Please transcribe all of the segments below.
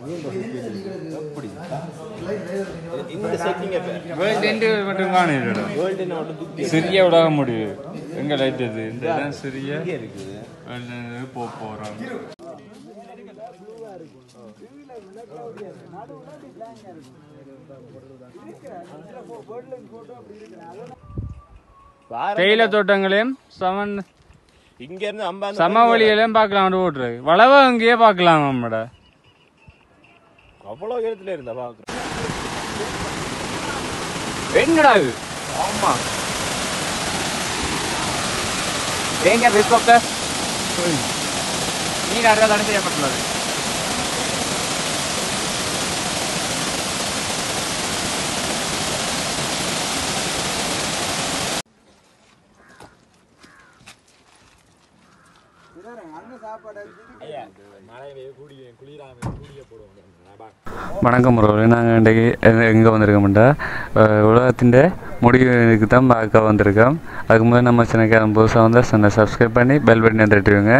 இந்த setting world end மட்டும் காணிடும் world மட்டும் தூக்கி சிறிய உலக முடியும் எங்க லைட் இது இந்த இடம் சிறிய இங்கே இருக்குது வேர்ல்டு போக போறோம் தேயிலை தோட்டங்களையும் சமன் இங்க இருந்து அம்பா சமவெளியிலையும் பார்க்கலாம் ஓட்டுறது வளவ அங்கேயே பார்க்கலாம் நம்மட அவ்வளோ இடத்துல இருந்தா பாக்குறேன் என்னடா இது ஆமா ஏங்க ஹெலிகாப்டர் நீ நிறைய தடை செய்யப்பட்டுள்ளது வணக்கம் உறவுகளே நாங்கள் இன்றைக்கு எங்கே வந்திருக்கோம்டா உலகத்தின் முடிவுக்கு தான் பார்க்க வந்திருக்கோம் அதுக்கு முதல்ல நம்ம சேனலுக்கு புதுசாக வந்தால் சேனலை சப்ஸ்கிரைப் பண்ணி பெல் பட்டனை தட்டுவிங்க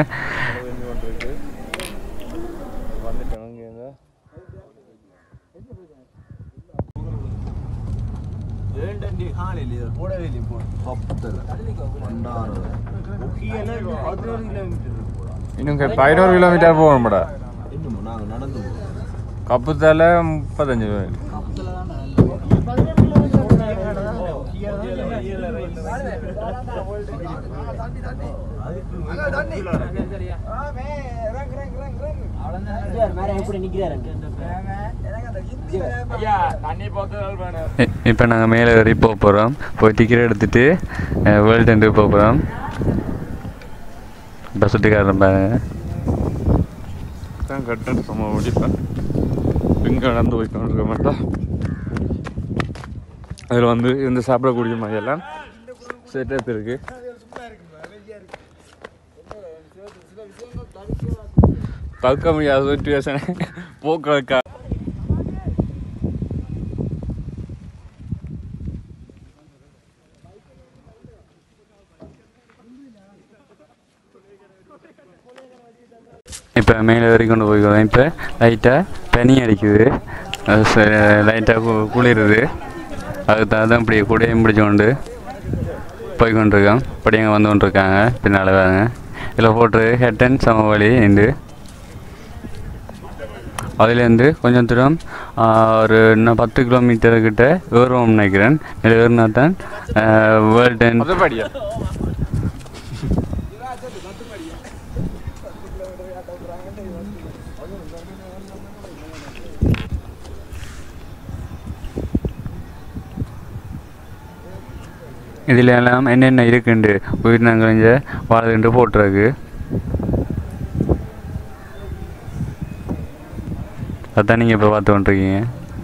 ஏண்டண்டி காலையில் இது கூடவே இல்லை இப்போ பத்தில் பண்டாறு முக்கியம் பதினேழு கிலோமீட்டர் போகலாம் இன்னும் பதினோரு கிலோமீட்டர் போகணும்டா இன்னும் நாங்கள் நடந்து போகிறோம் கப்புத்தால முப்பத்தஞ்சு இப்போ நாங்கள் மேலே ஏறி போக போகிறோம் போய் டிக்கெட் எடுத்துட்டு வேர்ல்டு டென்ட்டு போக போகிறோம் இப்போ சுட்டிக்காரன் பாருங்க தான் கட்டன் சும்மா முடிப்பேன் எங்கே நடந்து போய் கொண்டிருக்க மாட்டோம் அதில் வந்து இந்த சாப்பிடக்கூடிய மாதிரியெல்லாம் செட்டப் இருக்கு பார்க்க முடியாத சுச்சுவேஷன் போக்குவரக்கா இப்போ மேலே வரைக்கும் கொண்டு போய்க்கிறோம் இப்போ லைட்டாக பனி அடிக்குது லைட்டாக குளிருது அதுக்கு தான் இப்படி கூடையும் பிடிச்சு கொண்டு போய் கொண்டிருக்கோம் படியங்க வந்து கொண்டிருக்காங்க பின்னால் வேறுங்க இதில் போட்டு ஹெட்டன் சமவெளி உண்டு அதுலேருந்து கொஞ்சம் தூரம் ஆ, ஒரு இன்னும் பத்து கிலோமீட்டர் கிட்ட ஏறுவோம் நினைக்கிறேன் இதில் ஏறினா தான் வேர்ல்டன் இதில் எல்லாம் என்னென்ன இருக்குண்டு உயிரினங்கள் வாழுதுண்டு போட்டிருக்கு அதான் நீங்கள் இப்போ பார்த்து கொண்டிருக்கீங்க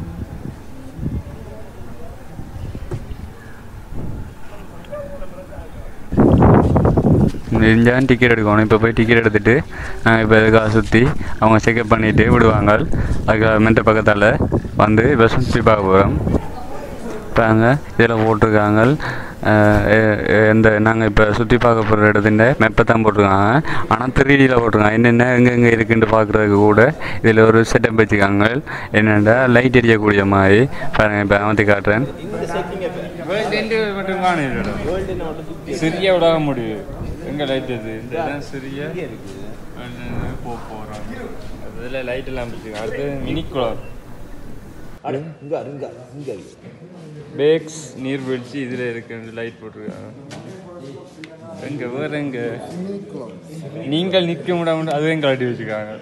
இருந்தாலும் டிக்கெட் எடுக்கணும் இப்போ போய் டிக்கெட் எடுத்துட்டு நாங்கள் இப்போ இதுக்காக சுற்றி அவங்க செக்அப் பண்ணிவிட்டு விடுவாங்க அதுக்காக மென்ட்ட பக்கத்தால் வந்து இப்போ சுற்றி பார்க்க போகிறோம் பாருங்க இதில் போட்டிருக்காங்க அஹ் எ- எ- இந்த நாங்கள் இப்போ சுற்றி பார்க்க போகிற இடத்துல மெப்பை தான் போட்டிருக்காங்க ஆனால் த்ரீடியில் போட்டிருக்காங்க என்னென்ன எங்கெங்கே இருக்குன்னு பார்க்குறதுக்கு கூட இதில் ஒரு செட்டப் வச்சுருக்காங்க என்னென்னா லைட் எரியக்கூடிய மாதிரி பாருங்க இப்போ அமர்த்தி காட்டுறேன் மட்டும் வேர்ல்டு மட்டும் தூக்கி சிறிய விடாக முடியும் எங்கே லைட் இது இந்த இடம் சிறிய இங்கே இருக்குது போக போகிறோம் இதில் லைட் எல்லாம் வச்சுருக்காங்க அடுத்து மினி குளம் அட இங்க இங்க இங்க பேக்ஸ் நீர்வீழ்ச்சி இதில் இருக்கு லைட் போட்டிருக்காங்க எங்க வேற எங்க நீங்கள் நிற்க முடியாம அதுவும் கழட்டி வச்சுருக்காங்க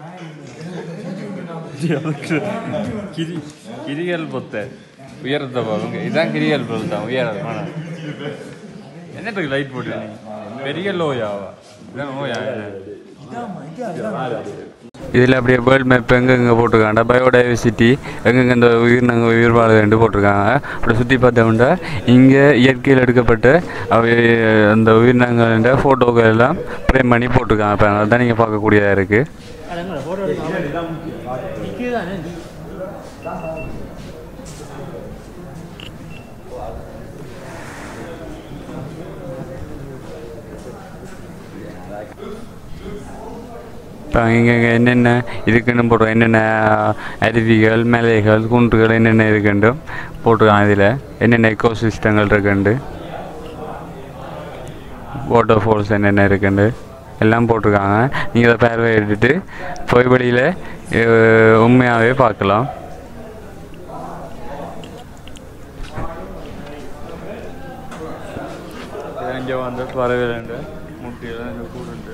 அதுக்கு கிரி கிரிகள் பொத்த உயரத்தை பாருங்க இதான் கிரிகள் பொத்த உயரம் ஆனால் என்னத்துக்கு லைட் போட்டுருக்கீங்க பெரிய லோயாவா இதான் லோயா இதில் அப்படியே வேர்ல்ட் மேப் எங்கெங்கே போட்டிருக்காங்க பயோடைவர்சிட்டி எங்கெங்கே இந்த உயிரினங்கள் உயிர் வாழுதுன்னு போட்டிருக்காங்க அப்படி சுற்றி பார்த்தோம்னா இங்கே இயற்கையில் எடுக்கப்பட்ட அவை அந்த உயிரினங்கள ஃபோட்டோக்கள் எல்லாம் ஃப்ரேம் பண்ணி போட்டிருக்காங்க இப்போ அதுதான் நீங்கள் பார்க்கக்கூடியதாக இருக்குது இப்போ இங்கே என்னென்ன இருக்குன்னு போடுறோம் என்னென்ன அருவிகள் மலைகள் குன்றுகள் என்னென்ன இருக்குன்னு போட்டிருக்காங்க இதில் என்னென்ன எக்கோ சிஸ்டங்கள் இருக்குண்டு வாட்டர் ஃபால்ஸ் என்னென்ன இருக்குண்டு எல்லாம் போட்டிருக்காங்க நீங்கள் அதை பார்வையிட்டுட்டு போய் வழியில் உண்மையாகவே பார்க்கலாம் இங்கே வந்து வரவேண்டு முட்டியெல்லாம் இங்கே கூடுண்டு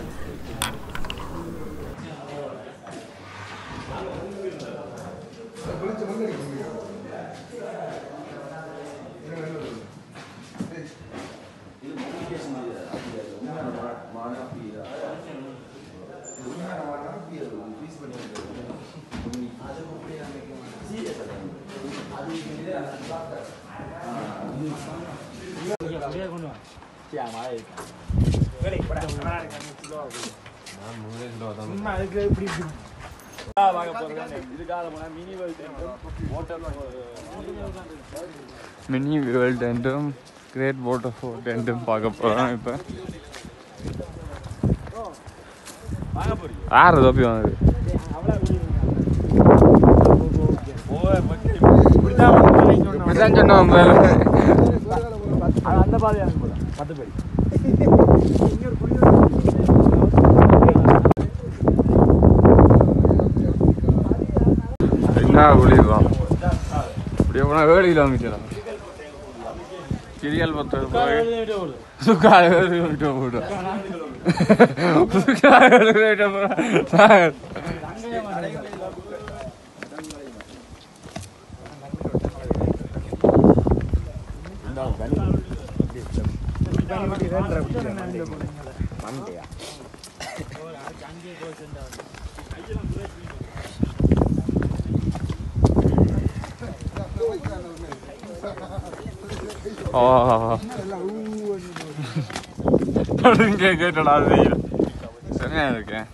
மினி வேர்ல்டு என்றும் கிரேட் வாட்டர் ஃபோர்ட் என்றும் பார்க்க போகிறோம் இப்போ ஆறு தப்பி வந்தது இப்படிதான் சொன்னோம் அந்த பாதையா பத்து பேர் என்ன புளிவா இப்படியே போனால் ஏழு கிலோமீட்டர் கிரியல் பத்து போய் சுக்கால ஏழு கிலோமீட்டர் போய்டும் சுக்கால ஏழு கிலோமீட்டர் போகிறோம் ஓ இங்கே கேட்டடா அது சரியா இருக்கேன்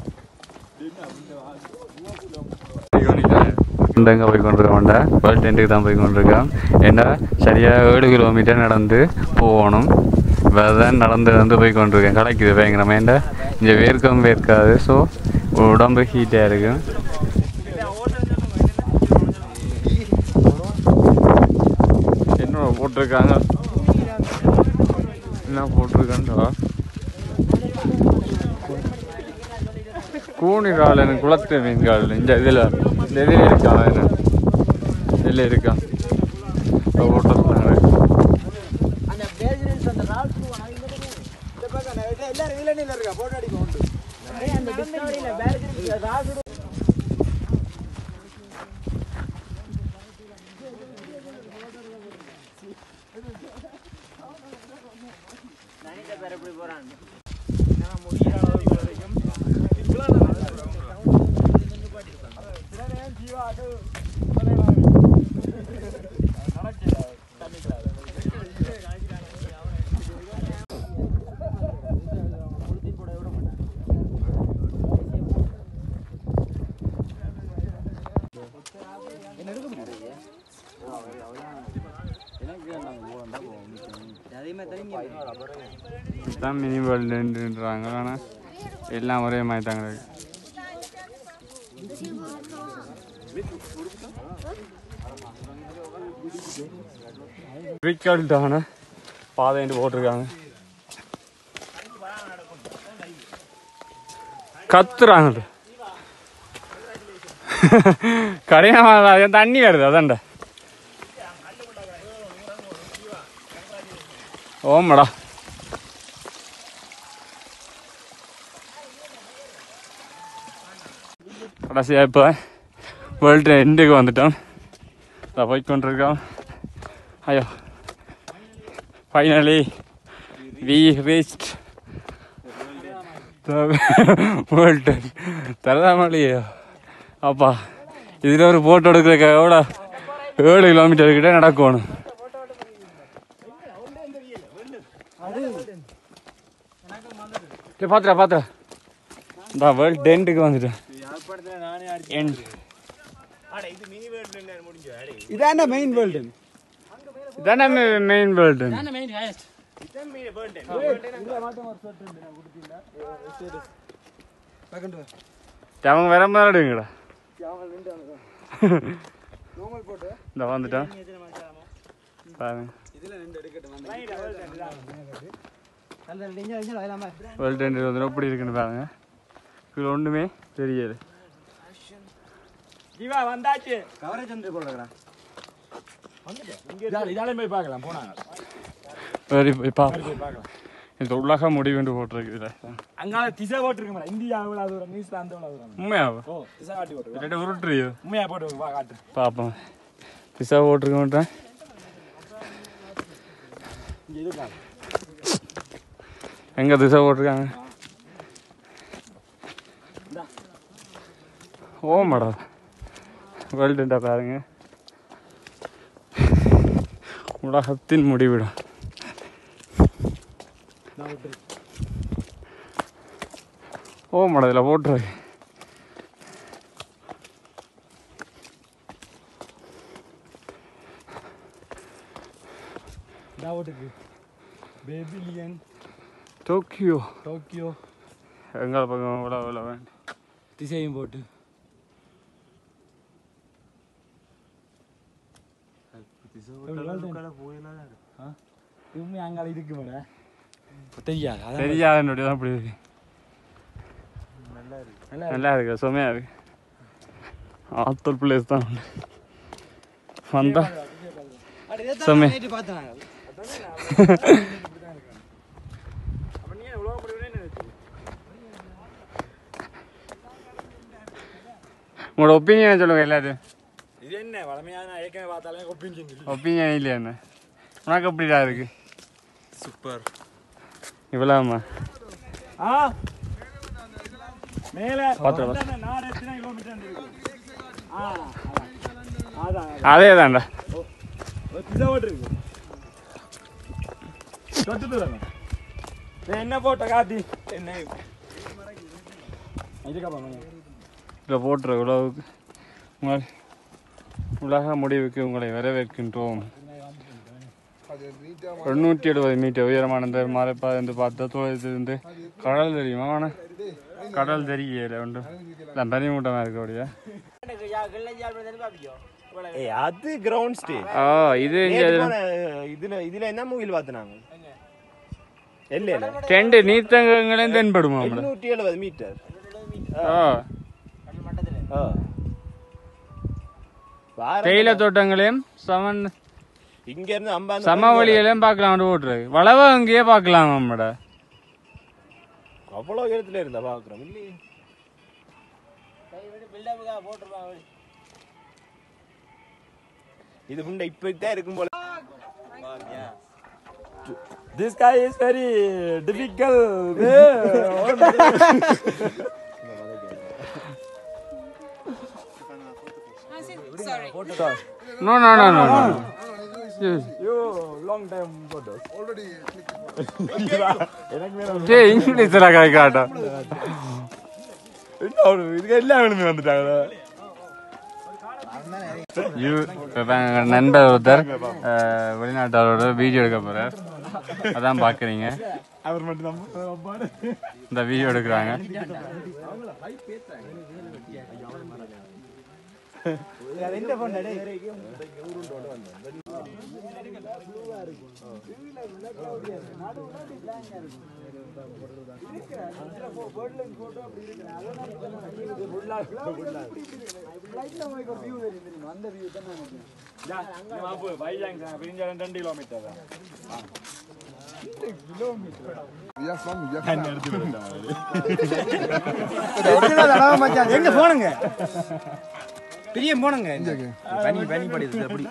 எங்கே போய் கொண்டிருக்க வேண்டாம் வேர்ல்ட் டென்ட்டுக்கு தான் போய் கொண்டிருக்கோம் ஏன்னா சரியாக ஏழு கிலோமீட்டர் நடந்து போகணும் தான் நடந்து நடந்து போய் கொண்டிருக்கேன் கிடைக்குது பயங்கரமா ஏன்டா இங்கே வேர்க்கவும் வேர்க்காது ஸோ உடம்பு ஹீட்டாக இருக்கும் என்னோட போட்டிருக்காங்க என்ன போட்டிருக்காண்டா கூனிரால் எனக்கு குளத்து மீன்கால் இந்த இதில் இந்த இதில் இருக்கா என்ன இதில் இருக்கா இதை போட்டிருக்காங்க அந்த பேஜினன்ஸ் அந்த ரால் இந்த பக்கம் எல்லாரும் இளநில இருக்கா போட்டோ அடிக்க உண்டு அந்த டிஸ்கவரியில பேஜினன்ஸ் ரால் இதுதான் மினி வேர்ல்டுன்றாங்க ஆனால் எல்லாம் ஒரே மாதிரி தாங்க இருக்கு விக்கல்ட்டான பாதைன்ட்டு போட்டிருக்காங்க கத்துறாங்க கடையாக தண்ணி வருது அதான்டா ஓமடா கடைசியாக இப்போ வேர்ல்டு எண்டுக்கு வந்துட்டோம் அதை போய் கொண்டிருக்கோம் ஐயோ ஃபைனலி வி ரீச்ட் வேர்ல்டு தரதாமலையோ அப்பா இதில் ஒரு போட்டோ எடுக்கிறதுக்கு எவ்வளோ ஏழு கிலோமீட்டர் கிட்ட நடக்கணும் பாத்துடா பாத்துடா இந்த வேர்ல்ட் டென்ட்டுக்கு வந்துட்டேன் எண்ட் இதான மெயின் வேர்ல்டு இதானே மெயின் வேர்ல்டு பக்கண்டு அவங்க வேற மாதிரி எடுங்கடா அவன் நின்று நார்மல் போட்டு இந்த வந்துட்டான் பாருங்க இதுல நின்று எடுக்கட்டும் அந்த நீங்க வச்சு இல்லாம வேர்ல்டு டெண்டர் வந்து எப்படி இருக்குன்னு பாருங்க இதில் ஒன்றுமே தெரியல ஜீவா வந்தாச்சு கவரேஜ் வந்து போடுறேன் இதால இதாலே போய் பார்க்கலாம் போனாங்க சரி போய் பாப்போம் போய் பார்க்கலாம் இந்த உலக முடிவுண்டு போட்டிருக்குதுல அங்கால திசை போட்டுருக்கோம் இந்தியா எவ்வளவு தூரம் நியூசிலாந்து எவ்வளவு தூரம் உண்மையாவா ஓ திசை காட்டி போட்டு இல்லாட்டி உருட்டுறியோ உண்மையா போட்டு வா காட்டு பார்ப்போம் பிசா போட்டிருக்க மாட்டேன் இங்க இருக்காங்க எங்கே திசை போட்டிருக்காங்க ஓ மேடம் வேர்ல்டுண்டா பாருங்க உலகத்தின் முடிவிடம் ஓ மேடம் இதில் போட்டுருக்கு இதா ஓட்டுக்கு பேபிலியன் டோக்கியோ டோக்கியோ எங்கே பக்கம் இவ்வளோ இவ்வளோ வேண்டாம் திசையும் போட்டு உண்மை அங்கால இருக்கு மேடம் தெரியாது அதான் தெரியாத நொடி தான் அப்படி இருக்கு நல்லா நல்லா இருக்கு செமையா இருக்கு ஆத்தல் பிளேஸ் தான் உண்டு. வந்தா செம்மை. நேற்று பார்த்தேன் அப்ப நீ என்ன உலகம் முடிவுனே நினைச்சு உங்களோட ஒப்பீனியன் சொல்லுங்க எல்லாரும் இது என்ன வளமையான நான் ஏற்கனவே பார்த்தாலே ஒப்பீனியன் ஒப்பீனியன் இல்லையா என்ன உனக்கு எப்படிடா இருக்கு சூப்பர் இவ்வளோமா ஆ மேல பாத்துடா. வந்தானே நாலு எத்தனை கிலோமீட்டர் இருக்கு ஆ அதான். அதான் அதே தான்டா ஒரு பிஸா ஓட்டு இருக்கு தொட்டு தூரம் என்ன போட்ட காட்டி என்ன இதுக்கா பாருங்க இதில் போட்டுற உலகுக்கு உங்கள் உலக முடிவுக்கு உங்களை வரவேற்கின்றோம் எண்ணூற்றி எழுபது மீட்டர் உயரமான இந்த மலைப்பா இருந்து பார்த்தா தோழத்திலிருந்து கடல் தெரியுமா ஆனால் கடல் தெரியல ஒன்று இல்லை பனிமூட்டமாக இருக்கக்கூடிய ஏய் அது கிரவுண்ட் ஸ்டே ஓ இது இங்கே இதுல இதுல என்ன மூவில பாத்துனாங்க இல்ல இல்ல ரெண்டு நீர்த்தங்கங்களையும் தென்படுமா நம்மள எண்ணூற்றி எழுபது மீட்டர் ஓ தேயிலை தோட்டங்களையும் சமன் இங்க இருந்து அம்பாந்து சமவெளிகளையும் பார்க்கலாம் ஓட்டுறது வளவ அங்கேயே பார்க்கலாம் நம்மட அவ்வளவு உயரத்துல இருந்தா பாக்குறோம் இல்லையே இது முன்ன இப்ப தான் இருக்கும் போல This guy is very difficult. Sorry. No no no no no you long time photos. சே இங்கிலீஷில் கை காட்டும் என்ன ஒரு இதுக்கு எல்லாம் விழுந்து வந்துட்டாங்க யூ இப்போ எங்கள் நண்பர் ஒருத்தர் அஹ், வெளிநாட்டாரோட வீடியோ எடுக்க போகிறார் அதான் பார்க்குறீங்க அவர் மட்டும் தான் இந்த வீடியோ எடுக்கிறாங்க எந்த போன அந்த வியூ தான் வைஜாங் பிரிஞ்சாலும் ரெண்டு கிலோமீட்டர் தான் எங்க போனுங்க பெரிய போனுங்க பனி பனி படுது அப்படி